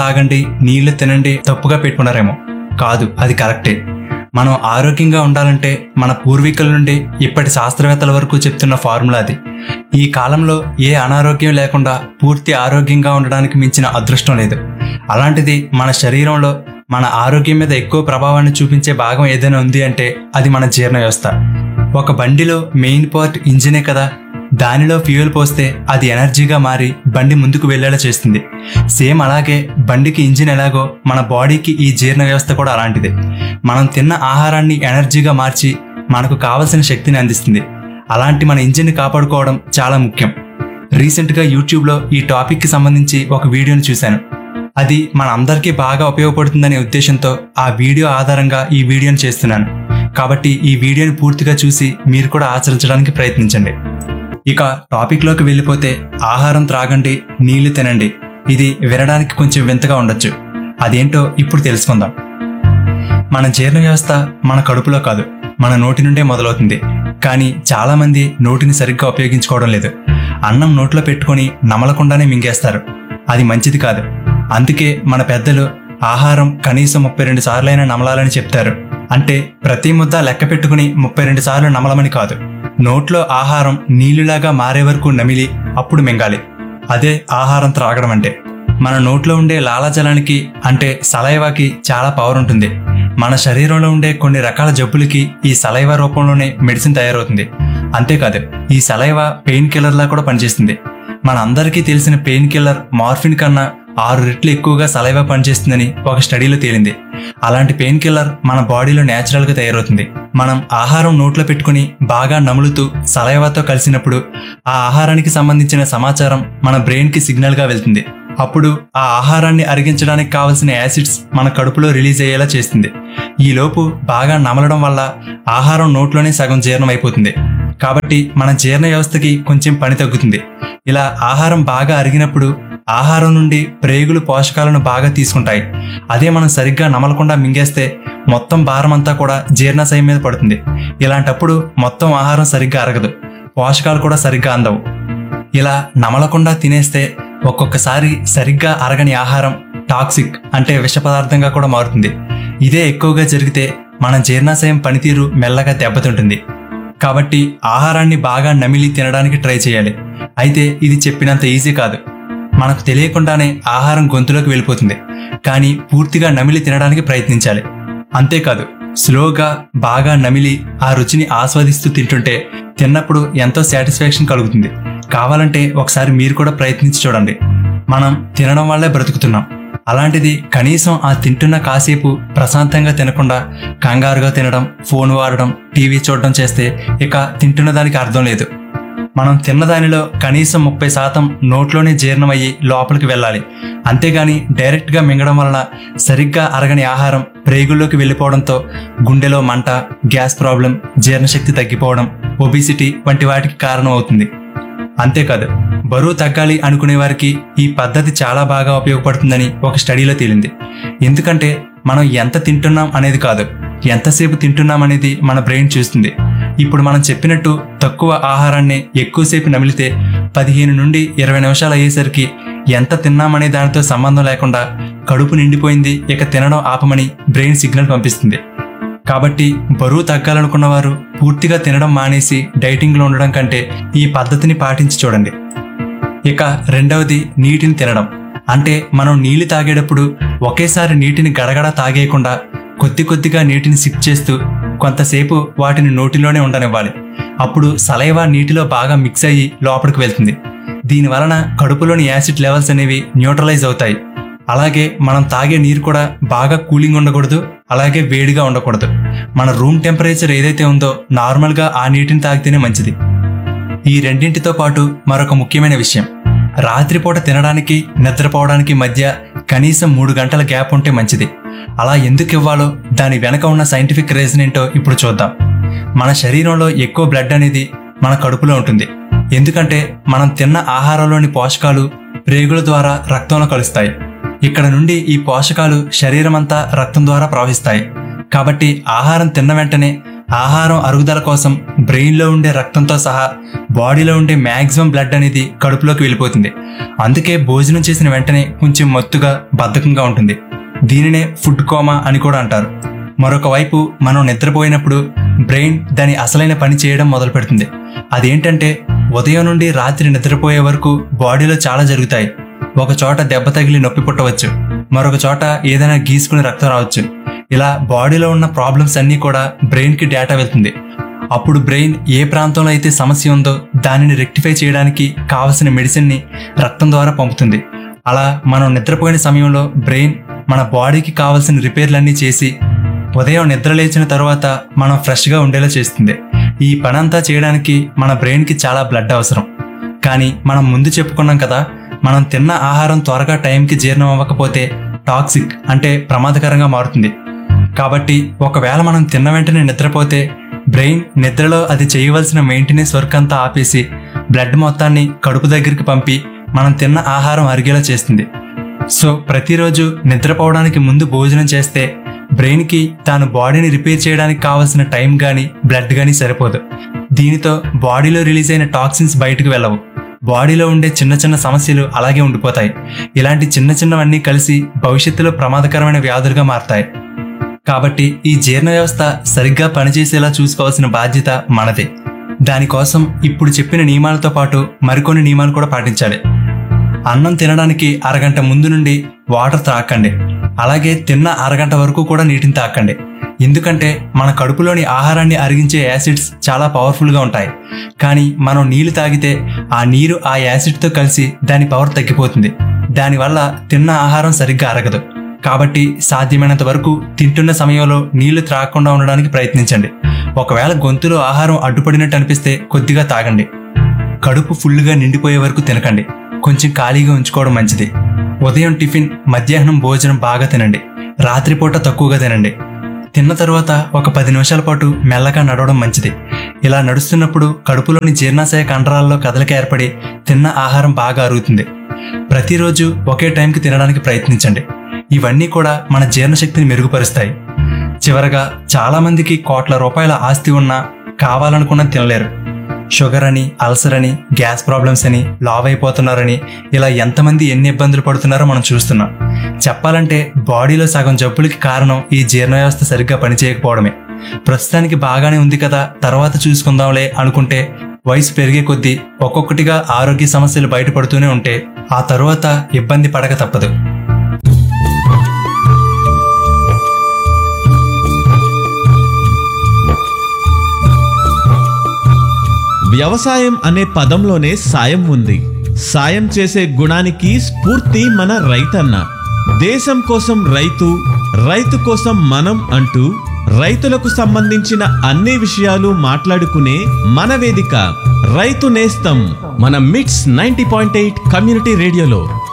తాగండి నీళ్లు తినండి తప్పుగా పెట్టుకున్నారేమో కాదు అది కరెక్టే మనం ఆరోగ్యంగా ఉండాలంటే మన పూర్వీకుల నుండి ఇప్పటి శాస్త్రవేత్తల వరకు చెప్తున్న ఫార్ములా అది ఈ కాలంలో ఏ అనారోగ్యం లేకుండా పూర్తి ఆరోగ్యంగా ఉండడానికి మించిన అదృష్టం లేదు అలాంటిది మన శరీరంలో మన ఆరోగ్యం మీద ఎక్కువ ప్రభావాన్ని చూపించే భాగం ఏదైనా ఉంది అంటే అది మన జీర్ణ వ్యవస్థ ఒక బండిలో మెయిన్ పార్ట్ ఇంజినే కదా దానిలో ఫ్యూయల్ పోస్తే అది ఎనర్జీగా మారి బండి ముందుకు వెళ్ళేలా చేస్తుంది సేమ్ అలాగే బండికి ఇంజిన్ ఎలాగో మన బాడీకి ఈ జీర్ణ వ్యవస్థ కూడా అలాంటిదే మనం తిన్న ఆహారాన్ని ఎనర్జీగా మార్చి మనకు కావలసిన శక్తిని అందిస్తుంది అలాంటి మన ఇంజిన్ని కాపాడుకోవడం చాలా ముఖ్యం రీసెంట్గా యూట్యూబ్లో ఈ టాపిక్కి సంబంధించి ఒక వీడియోని చూశాను అది మన అందరికీ బాగా ఉపయోగపడుతుందనే ఉద్దేశంతో ఆ వీడియో ఆధారంగా ఈ వీడియోని చేస్తున్నాను కాబట్టి ఈ వీడియోని పూర్తిగా చూసి మీరు కూడా ఆచరించడానికి ప్రయత్నించండి ఇక టాపిక్లోకి వెళ్ళిపోతే ఆహారం త్రాగండి నీళ్లు తినండి ఇది వినడానికి కొంచెం వింతగా ఉండొచ్చు అదేంటో ఇప్పుడు తెలుసుకుందాం మన జీర్ణ వ్యవస్థ మన కడుపులో కాదు మన నోటి నుండే మొదలవుతుంది కానీ చాలా మంది నోటిని సరిగ్గా ఉపయోగించుకోవడం లేదు అన్నం నోట్లో పెట్టుకొని నమలకుండానే మింగేస్తారు అది మంచిది కాదు అందుకే మన పెద్దలు ఆహారం కనీసం ముప్పై రెండు సార్లైనా నమలాలని చెప్తారు అంటే ప్రతి ముద్ద లెక్క పెట్టుకుని ముప్పై రెండు సార్లు నమలమని కాదు నోట్లో ఆహారం నీళ్లులాగా మారే వరకు నమిలి అప్పుడు మింగాలి అదే ఆహారం త్రాగడం అంటే మన నోట్లో ఉండే లాలాజలానికి అంటే సలైవాకి చాలా పవర్ ఉంటుంది మన శరీరంలో ఉండే కొన్ని రకాల జబ్బులకి ఈ సలైవా రూపంలోనే మెడిసిన్ తయారవుతుంది అంతేకాదు ఈ సలైవా పెయిన్ కిల్లర్లా కూడా పనిచేస్తుంది మన అందరికీ తెలిసిన పెయిన్ కిల్లర్ మార్ఫిన్ కన్నా ఆరు రెట్లు ఎక్కువగా సలైవా పనిచేస్తుందని ఒక స్టడీలో తేలింది అలాంటి పెయిన్ కిల్లర్ మన బాడీలో న్యాచురల్ గా తయారవుతుంది మనం ఆహారం నోట్లో పెట్టుకుని బాగా నములుతూ సలైవాతో కలిసినప్పుడు ఆ ఆహారానికి సంబంధించిన సమాచారం మన బ్రెయిన్ కి సిగ్నల్ గా వెళ్తుంది అప్పుడు ఆ ఆహారాన్ని అరిగించడానికి కావలసిన యాసిడ్స్ మన కడుపులో రిలీజ్ అయ్యేలా చేస్తుంది ఈ లోపు బాగా నమలడం వల్ల ఆహారం నోట్లోనే సగం జీర్ణం అయిపోతుంది కాబట్టి మన జీర్ణ వ్యవస్థకి కొంచెం పని తగ్గుతుంది ఇలా ఆహారం బాగా అరిగినప్పుడు ఆహారం నుండి ప్రేగులు పోషకాలను బాగా తీసుకుంటాయి అదే మనం సరిగ్గా నమలకుండా మింగేస్తే మొత్తం భారం అంతా కూడా జీర్ణశయం మీద పడుతుంది ఇలాంటప్పుడు మొత్తం ఆహారం సరిగ్గా అరగదు పోషకాలు కూడా సరిగ్గా అందవు ఇలా నమలకుండా తినేస్తే ఒక్కొక్కసారి సరిగ్గా అరగని ఆహారం టాక్సిక్ అంటే విష పదార్థంగా కూడా మారుతుంది ఇదే ఎక్కువగా జరిగితే మన జీర్ణాశయం పనితీరు మెల్లగా దెబ్బతింటుంది కాబట్టి ఆహారాన్ని బాగా నమిలి తినడానికి ట్రై చేయాలి అయితే ఇది చెప్పినంత ఈజీ కాదు మనకు తెలియకుండానే ఆహారం గొంతులోకి వెళ్ళిపోతుంది కానీ పూర్తిగా నమిలి తినడానికి ప్రయత్నించాలి అంతేకాదు స్లోగా బాగా నమిలి ఆ రుచిని ఆస్వాదిస్తూ తింటుంటే తిన్నప్పుడు ఎంతో సాటిస్ఫాక్షన్ కలుగుతుంది కావాలంటే ఒకసారి మీరు కూడా ప్రయత్నించి చూడండి మనం తినడం వల్లే బ్రతుకుతున్నాం అలాంటిది కనీసం ఆ తింటున్న కాసేపు ప్రశాంతంగా తినకుండా కంగారుగా తినడం ఫోన్ వాడడం టీవీ చూడడం చేస్తే ఇక తింటున్న దానికి అర్థం లేదు మనం తిన్న దానిలో కనీసం ముప్పై శాతం నోట్లోనే జీర్ణమయ్యి లోపలికి వెళ్ళాలి అంతేగాని డైరెక్ట్గా మింగడం వలన సరిగ్గా అరగని ఆహారం ప్రేగుల్లోకి వెళ్ళిపోవడంతో గుండెలో మంట గ్యాస్ ప్రాబ్లం జీర్ణశక్తి తగ్గిపోవడం ఒబిసిటీ వంటి వాటికి కారణం అవుతుంది అంతేకాదు బరువు తగ్గాలి అనుకునే వారికి ఈ పద్ధతి చాలా బాగా ఉపయోగపడుతుందని ఒక స్టడీలో తేలింది ఎందుకంటే మనం ఎంత తింటున్నాం అనేది కాదు ఎంతసేపు తింటున్నాం అనేది మన బ్రెయిన్ చూస్తుంది ఇప్పుడు మనం చెప్పినట్టు తక్కువ ఆహారాన్ని ఎక్కువసేపు నమిలితే పదిహేను నుండి ఇరవై నిమిషాలు అయ్యేసరికి ఎంత తిన్నామనే దానితో సంబంధం లేకుండా కడుపు నిండిపోయింది ఇక తినడం ఆపమని బ్రెయిన్ సిగ్నల్ పంపిస్తుంది కాబట్టి బరువు తగ్గాలనుకున్న వారు పూర్తిగా తినడం మానేసి డైటింగ్లో ఉండడం కంటే ఈ పద్ధతిని పాటించి చూడండి ఇక రెండవది నీటిని తినడం అంటే మనం నీళ్లు తాగేటప్పుడు ఒకేసారి నీటిని గడగడ తాగేయకుండా కొద్ది కొద్దిగా నీటిని సిప్ చేస్తూ కొంతసేపు వాటిని నోటిలోనే ఉండనివ్వాలి అప్పుడు సలైవా నీటిలో బాగా మిక్స్ అయ్యి లోపలికి వెళ్తుంది దీని వలన కడుపులోని యాసిడ్ లెవెల్స్ అనేవి న్యూట్రలైజ్ అవుతాయి అలాగే మనం తాగే నీరు కూడా బాగా కూలింగ్ ఉండకూడదు అలాగే వేడిగా ఉండకూడదు మన రూమ్ టెంపరేచర్ ఏదైతే ఉందో నార్మల్గా ఆ నీటిని తాగితేనే మంచిది ఈ రెండింటితో పాటు మరొక ముఖ్యమైన విషయం రాత్రిపూట తినడానికి నిద్రపోవడానికి మధ్య కనీసం మూడు గంటల గ్యాప్ ఉంటే మంచిది అలా ఎందుకు ఇవ్వాలో దాని వెనక ఉన్న సైంటిఫిక్ రీజన్ ఏంటో ఇప్పుడు చూద్దాం మన శరీరంలో ఎక్కువ బ్లడ్ అనేది మన కడుపులో ఉంటుంది ఎందుకంటే మనం తిన్న ఆహారంలోని పోషకాలు ప్రేగుల ద్వారా రక్తంలో కలుస్తాయి ఇక్కడ నుండి ఈ పోషకాలు శరీరం అంతా రక్తం ద్వారా ప్రవహిస్తాయి కాబట్టి ఆహారం తిన్న వెంటనే ఆహారం అరుగుదల కోసం బ్రెయిన్లో ఉండే రక్తంతో సహా బాడీలో ఉండే మ్యాక్సిమం బ్లడ్ అనేది కడుపులోకి వెళ్ళిపోతుంది అందుకే భోజనం చేసిన వెంటనే కొంచెం మత్తుగా బద్ధకంగా ఉంటుంది దీనినే ఫుడ్ కోమా అని కూడా అంటారు మరొక వైపు మనం నిద్రపోయినప్పుడు బ్రెయిన్ దాని అసలైన పని చేయడం మొదలు పెడుతుంది అదేంటంటే ఉదయం నుండి రాత్రి నిద్రపోయే వరకు బాడీలో చాలా జరుగుతాయి ఒక చోట దెబ్బ తగిలి నొప్పి పుట్టవచ్చు మరొక చోట ఏదైనా గీసుకుని రక్తం రావచ్చు ఇలా బాడీలో ఉన్న ప్రాబ్లమ్స్ అన్నీ కూడా బ్రెయిన్కి డేటా వెళ్తుంది అప్పుడు బ్రెయిన్ ఏ ప్రాంతంలో అయితే సమస్య ఉందో దానిని రెక్టిఫై చేయడానికి కావలసిన మెడిసిన్ని రక్తం ద్వారా పంపుతుంది అలా మనం నిద్రపోయిన సమయంలో బ్రెయిన్ మన బాడీకి కావలసిన రిపేర్లన్నీ చేసి ఉదయం నిద్ర లేచిన తర్వాత మనం ఫ్రెష్గా ఉండేలా చేస్తుంది ఈ పనంతా చేయడానికి మన బ్రెయిన్కి చాలా బ్లడ్ అవసరం కానీ మనం ముందు చెప్పుకున్నాం కదా మనం తిన్న ఆహారం త్వరగా టైంకి జీర్ణం అవ్వకపోతే టాక్సిక్ అంటే ప్రమాదకరంగా మారుతుంది కాబట్టి ఒకవేళ మనం తిన్న వెంటనే నిద్రపోతే బ్రెయిన్ నిద్రలో అది చేయవలసిన మెయింటెనెన్స్ వర్క్ అంతా ఆపేసి బ్లడ్ మొత్తాన్ని కడుపు దగ్గరికి పంపి మనం తిన్న ఆహారం అరిగేలా చేస్తుంది సో ప్రతిరోజు నిద్రపోవడానికి ముందు భోజనం చేస్తే బ్రెయిన్కి తాను బాడీని రిపేర్ చేయడానికి కావాల్సిన టైం కానీ బ్లడ్ కానీ సరిపోదు దీనితో బాడీలో రిలీజ్ అయిన టాక్సిన్స్ బయటకు వెళ్ళవు బాడీలో ఉండే చిన్న చిన్న సమస్యలు అలాగే ఉండిపోతాయి ఇలాంటి చిన్న చిన్నవన్నీ కలిసి భవిష్యత్తులో ప్రమాదకరమైన వ్యాధులుగా మారతాయి కాబట్టి ఈ జీర్ణ వ్యవస్థ సరిగ్గా పనిచేసేలా చూసుకోవాల్సిన బాధ్యత మనదే దానికోసం ఇప్పుడు చెప్పిన నియమాలతో పాటు మరికొన్ని నియమాలు కూడా పాటించాలి అన్నం తినడానికి అరగంట ముందు నుండి వాటర్ తాకండి అలాగే తిన్న అరగంట వరకు కూడా నీటిని తాకండి ఎందుకంటే మన కడుపులోని ఆహారాన్ని అరిగించే యాసిడ్స్ చాలా పవర్ఫుల్గా ఉంటాయి కానీ మనం నీళ్లు తాగితే ఆ నీరు ఆ యాసిడ్తో కలిసి దాని పవర్ తగ్గిపోతుంది దానివల్ల తిన్న ఆహారం సరిగ్గా అరగదు కాబట్టి సాధ్యమైనంత వరకు తింటున్న సమయంలో నీళ్లు త్రాగకుండా ఉండడానికి ప్రయత్నించండి ఒకవేళ గొంతులో ఆహారం అడ్డుపడినట్టు అనిపిస్తే కొద్దిగా తాగండి కడుపు ఫుల్గా నిండిపోయే వరకు తినకండి కొంచెం ఖాళీగా ఉంచుకోవడం మంచిది ఉదయం టిఫిన్ మధ్యాహ్నం భోజనం బాగా తినండి రాత్రిపూట తక్కువగా తినండి తిన్న తర్వాత ఒక పది నిమిషాల పాటు మెల్లగా నడవడం మంచిది ఇలా నడుస్తున్నప్పుడు కడుపులోని జీర్ణాశయ కండరాల్లో కదలిక ఏర్పడి తిన్న ఆహారం బాగా అరుగుతుంది ప్రతిరోజు ఒకే టైంకి తినడానికి ప్రయత్నించండి ఇవన్నీ కూడా మన జీర్ణశక్తిని మెరుగుపరుస్తాయి చివరగా చాలామందికి కోట్ల రూపాయల ఆస్తి ఉన్నా కావాలనుకున్న తినలేరు షుగర్ అని అల్సర్ అని గ్యాస్ ప్రాబ్లమ్స్ అని లావ్ అయిపోతున్నారని ఇలా ఎంతమంది ఎన్ని ఇబ్బందులు పడుతున్నారో మనం చూస్తున్నాం చెప్పాలంటే బాడీలో సగం జబ్బులకి కారణం ఈ జీర్ణ వ్యవస్థ సరిగ్గా పనిచేయకపోవడమే ప్రస్తుతానికి బాగానే ఉంది కదా తర్వాత చూసుకుందాంలే అనుకుంటే వయసు పెరిగే కొద్దీ ఒక్కొక్కటిగా ఆరోగ్య సమస్యలు బయటపడుతూనే ఉంటే ఆ తరువాత ఇబ్బంది పడక తప్పదు వ్యవసాయం అనే పదంలోనే సాయం ఉంది సాయం చేసే గుణానికి స్ఫూర్తి మన రైతన్న దేశం కోసం రైతు రైతు కోసం మనం అంటూ రైతులకు సంబంధించిన అన్ని విషయాలు మాట్లాడుకునే మన వేదిక రైతు నేస్తం మన మిట్స్ నైంటీ పాయింట్ ఎయిట్ కమ్యూనిటీ రేడియోలో